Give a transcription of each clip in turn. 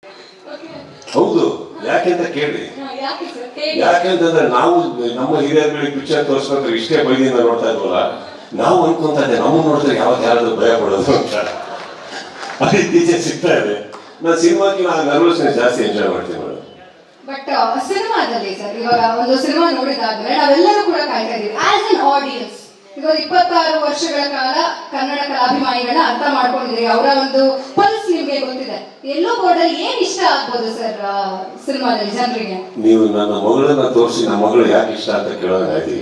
ಹೌದು ಯಾಕೆಂತ ಕೇಳಿ ಯಾಕೆ ಸರ್ ಹೇಗೆ ಯಾಕೆಂತಂದ್ರೆ ನಾವು ನಮ್ಮ ಹಿರಿಯರುಗಳಿಗೆ ಪಿಕ್ಚರ್ ತೋರಿಸ್ಬೇಕಾದ್ರೆ ಇಷ್ಟೇ ಬೈದಿಂದ ನೋಡ್ತಾ ಇದ್ವಲ್ಲ ನಾವು ಅನ್ಕೊಂತ ಇದ್ದೆ ನಮ್ಮ ನೋಡಿದ್ರೆ ಯಾವಾಗ ಯಾರಾದ್ರೂ ಭಯ ಪಡೋದು ಅಂತ ಅದು ಇತ್ತೀಚೆಗೆ ಸಿಗ್ತಾ ಇದೆ ನಾನು ಸಿನಿಮಾಕ್ಕೆ ನಾನು ನರ್ವಸ್ನೆಸ್ ಜಾಸ್ತಿ ಎಂಜಾಯ್ ಮಾಡ್ತೀನಿ ಮೇಡಮ್ ಬಟ್ ಸಿನಿಮಾದಲ್ಲಿ ಸರ್ ಇವಾಗ ಒಂದು ಸಿನಿಮಾ ನೋಡಿದಾದ್ಮೇಲೆ ನಾವೆಲ್ಲರೂ ಕೂಡ ಕಾಯ್ತಾ ಇದೀವಿ ಆಸ್ ಅನ್ ಆಡಿಯನ್ಸ್ ಇವಾಗ ಇಪ್ಪತ್ತಾರು ವರ್ಷಗಳ ಕಾಲ ಕನ್ನಡ ಕಲಾಭಿಮಾನಿಗಳನ್ನ ಅರ್ಥ ಮಾಡ್ಕೊಂಡಿದ್ರಿ ಅವರ ಒಂದು ಪಲ್ಸ್ ನಿಮ್ಗೆ ಗೊತ್ತಿದೆ ಎಲ್ಲೋ ಬೋರ್ಡಲ್ಲಿ ಏನ್ ಇಷ್ಟ ಆಗ್ಬೋದು ಸರ್ ಸಿನಿಮಾದಲ್ಲಿ ಜನರಿಗೆ ನೀವು ನನ್ನ ಮಗಳನ್ನ ತೋರಿಸಿ ನಮ್ಮ ಮಗಳು ಯಾಕೆ ಇಷ್ಟ ಅಂತ ಕೇಳೋಣ ಆಯ್ತು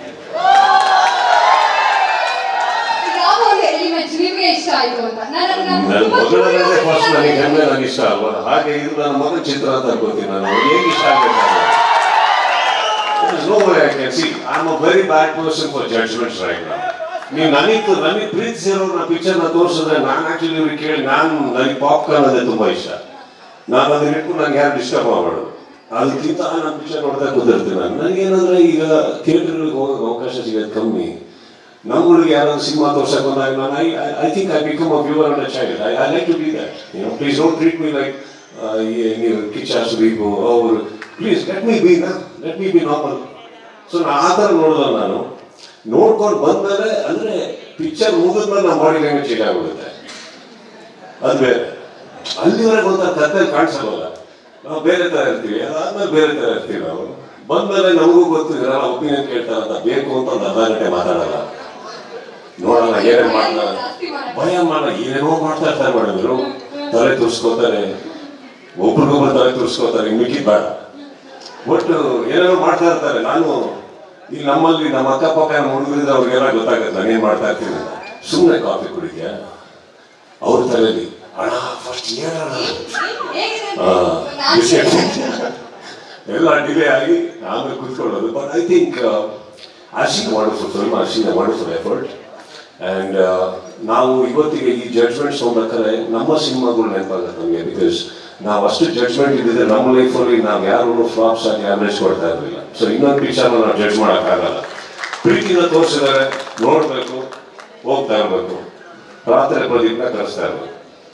ಯಾವ ಒಂದು ಎಲಿಮೆಂಟ್ ನಿಮ್ಗೆ ಇಷ್ಟ ಆಯ್ತು ಅಂತ ನಾನು ಅದನ್ನ ನನ್ನ ತುಂಬಾ ಮಗಳನ್ನೇ ಫಸ್ಟ್ curiosity ನನಗೆ ಆಗಿ ಹೆಮ್ಮೆ ನನಗೆ ಇಷ್ಟ ಅಲ್ವಾ ಹಾಗೆ ಇದು ನನ್ನ ಮಗನ ಚಿತ್ರ ಅಂತ ಅನ್ಕೋತೀನಿ ನಾನು ಹೇಗೆ ಇಷ್ಟ ಆಗಬೇಕಾದ್ರೆ no way I can see I am a very bad person for judgements right ನಾವು ನೀವು ನನಗೆ ನನಗೆ ಪ್ರೀತಿಸಿರೋರ್ನ ಪಿಕ್ಚರ್ನ ತೋರಿಸಿದ್ರೆ ನಾನು ಆಕ್ಚುಲಿ ಇವ್ರಿಗೆ ಕೇಳಿ ನಾನು ನನಗೆ ಪಾಪ್ಕಾರ್ನ್ ಅಂದ್ರೆ ತುಂಬಾ ಇಷ್ಟ ನಾನು ಅದನ್ನ ಇಟ್ಕೊಂಡು ನಂಗೆ ಯಾರು ಡಿಸ್ಟರ್ಬ್ ಮಾಡಬಾರ್ದು ಅದಕ್ಕಿಂತ ನಾನು ಪಿಕ್ಚರ್ ನೋಡ್ತಾ ಕೂತಿರ್ತೀನಿ ನಾನು ನನಗೇನಂದ್ರೆ ಈಗ ಥಿಯೇಟರ್ಗಳಿಗೆ ಹೋಗೋಕೆ ಅವಕಾಶ ಸಿಗೋದು ಕಮ್ಮಿ ನಮ್ಮಗಳಿಗೆ ಯಾರಾದ್ರು ಸಿನಿಮಾ ತೋರ್ಸಕ್ ಬಂದಾಗ ನಾನು I I think I become a viewer and a child I I like to be that you know please don't treat me like ನೀವು ಕಿಚ್ಚ ಸುದೀಪು ಅವರು ಪ್ಲೀಸ್ ಲೆಟ್ ಮೀ ಬಿ ನಾ let me be normal so ನಾನು ಆ ಥರ ನೋಡಿದ ನಾನು ನೋಡ್ಕೊಂಡು ಬಂದ್ಮೇಲೆ ಅಂದ್ರೆ ಪಿಕ್ಚರ್ ಮುಗಿದ್ಮೇಲೆ ನಮ್ಮ ಬಾಡಿ ಲ್ಯಾಂಗ್ವೇಜ್ ಚೇಂಜ್ ಆಗ್ಬಿಡುತ್ತೆ ಅದು ಬೇರೆ ಅಲ್ಲಿವರೆಗೆ ಒಂಥರ ಕತ್ತೆ ಕಾಣಿಸಲ್ಲ ನಾವು ಬೇರೆ ತರ ಇರ್ತೀವಿ ಅದಾದ್ಮೇಲೆ ಬೇರೆ ತರ ಇರ್ತೀವಿ ನಾವು ಬಂದ್ಮೇಲೆ ನಮಗೂ ಗೊತ್ತು ಇದೆಲ್ಲ ಒಪಿನಿಯನ್ ಕೇಳ್ತಾರಂತ ಬೇಕು ಅಂತ ಒಂದು ಅರ್ಧ ಗಂಟೆ ಮಾತಾಡಲ್ಲ ನೋಡಲ್ಲ ಏನೇನ್ ಮಾಡ್ತಾರೆ ಭಯ ಮಾಡ ಏನೇನೋ ಮಾಡ್ತಾ ಇರ್ತಾರೆ ಮೇಡಮ್ ಇವರು ತಲೆ ತುರ್ಸ್ಕೋತಾರೆ ಒಬ್ರಿಗೊಬ್ರು ತಲೆ ತುರ್ಸ್ಕೋತಾರೆ ಮಿಕ್ಕಿ ಬೇಡ ಒಟ್ಟು ಏನೇನೋ ಮಾಡ್ತಾ ಇರ್ತಾರೆ ನಾನು ಇಲ್ಲಿ ನಮ್ಮಲ್ಲಿ ನಮ್ಮ ಅಕ್ಕಪಕ್ಕ ನಮ್ಮ ಹುಡುಗರಿದ್ರೆ ಅವ್ರಿಗೆಲ್ಲ ಗೊತ್ತಾಗುತ್ತೆ ನಾನು ಏನ್ ಮಾಡ್ತಾ ಇರ್ತೀನಿ ಅಂತ. ಸುಮ್ನೆ ಕಾಫಿ ಕುಡಿದ್ಯಾ ಅವ್ರ ತಲೆಯಲ್ಲಿ ಅಣ್ಣ ಫಸ್ಟ್ ಹೇಳೋಣ ಹೇಗಿದೆ ಆ, ನಾನು ವಿಷಯ ಎಲ್ಲ ಡಿಲೇ ಆಗಿ ಆಮೇಲೆ ಕೂತ್ಕೊಳ್ಳೋದು but I think I seen wonderful film I seen wonderful effort and ನಾವು ಇವತ್ತಿಗೆ ಈ ಜಡ್ಜ್ಮೆಂಟ್ಸ್ ನೋಡ್ಬೇಕಾದ್ರೆ ನಮ್ಮ ಸಿನಿಮಾಗಳು ನೆನಪಾಗುತ್ತೆ ನಮಗೆ ಬಿಕಾಸ್ ನಾವು ಅಷ್ಟು ಜಡ್ಜ್ಮೆಂಟ್ ಇದ್ದಿದ್ರೆ ನಮ್ಮ ಲೈಫಲ್ಲಿ ನಾವು ಯಾರು ಫ್ಲಾಪ್ಸ್ ಆಗಿ ಆವರೇಜ್ ಕೊಡ್ತಾ ಇರಲಿಲ್ಲ ಸೊ ಇನ್ನೊಂದು ಪಿಕ್ಚರ್ನ ನಾವು ಜಡ್ಜ್ ಮಾಡೋಕ್ಕಾಗಲ್ಲ ಪ್ರೀತಿನ ತೋರಿಸಿದರೆ ನೋಡಬೇಕು ಹೋಗ್ತಾ ಇರಬೇಕು ರಾತ್ರಿ ಪ್ರದೀಪ್ನ ಕರೆಸ್ತಾ ಇರಬೇಕು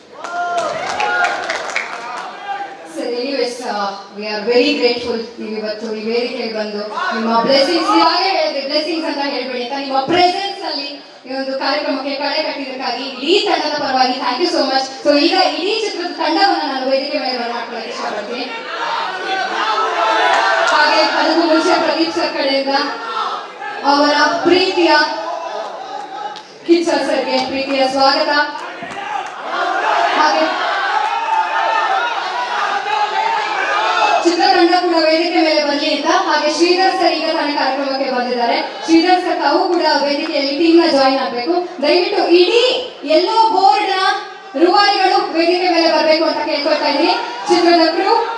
sir anyways we are very grateful ನೀವು ಇವತ್ತು ಈ ವೇದಿಕೆಗೆ ಬಂದು ನಿಮ್ಮ ಬ್ಲೆಸಿಂಗ್ಸ್ ಇವಾಗಲೇ ಹೇಳಿದ್ರಿ ಬ್ಲೆಸಿಂಗ್ಸ್ ಅಂತ ಹೇಳ್ಬೇಡಿ ಅಂತ ನಿಮ್ಮ ಪ್ರೆಸೆನ್ಸ್ ಅಲ್ಲಿ ಈ ಒಂದು ಕಾರ್ಯಕ್ರಮಕ್ಕೆ ಕಳೆ ಕಟ್ಟಿದ್ದಕ್ಕಾಗಿ ಇಡೀ ತಂಡದ ಪರವಾಗಿ thank you so much so ಈಗ ಇಡೀ ಚಿತ್ರದ ತಂಡವನ್ನು ನಾನು ವೇದಿಕೆ ಮೇಲೆ ಬರಮಾಡ್ಕೊಳ್ಳಕ್ಕೆ ಇಷ್ಟಪಡ್ತೀನಿ ಹಾಗೆ ಅದಕ್ಕೂ ಮುಂಚೆ ಪ್ರದೀಪ್ ಸರ್ ಕಡೆಯಿಂದ ಅವರ ಪ್ರೀತಿಯ ಕಿಚ್ಚರ್ ಸರ್ಗೆ ಪ್ರೀತಿಯ ಸ್ವಾಗತ ಹಾಗೆ ಚಿತ್ರತಂಡ ಕೂಡ ವೇದಿಕೆ ಮೇಲೆ ಬರಲಿ ಅಂತ ಹಾಗೆ ಶ್ರೀಧರ್ ಸರ್ ಈಗ ತಾನೇ ಕಾರ್ಯಕ್ರಮಕ್ಕೆ ಬಂದಿದ್ದಾರೆ ಶ್ರೀಧರ್ ಸರ್ ತಾವು ಕೂಡ ವೇದಿಕೆಯಲ್ಲಿ ಟೀಮ್ ನ ಜಾಯಿನ್ ಆಗ್ಬೇಕು ದಯವಿಟ್ಟು ಇಡೀ ಎಲ್ಲೋ ಬೋರ್ಡ್ ನ ರೂವಾರಿಗಳು ವೇದಿಕೆ ಮೇಲೆ ಬರಬೇಕು ಅಂತ ಕೇಳ್ಕೊಳ್ತಾ ಇದ್ದೀನಿ ಚಿತ್ರದ crew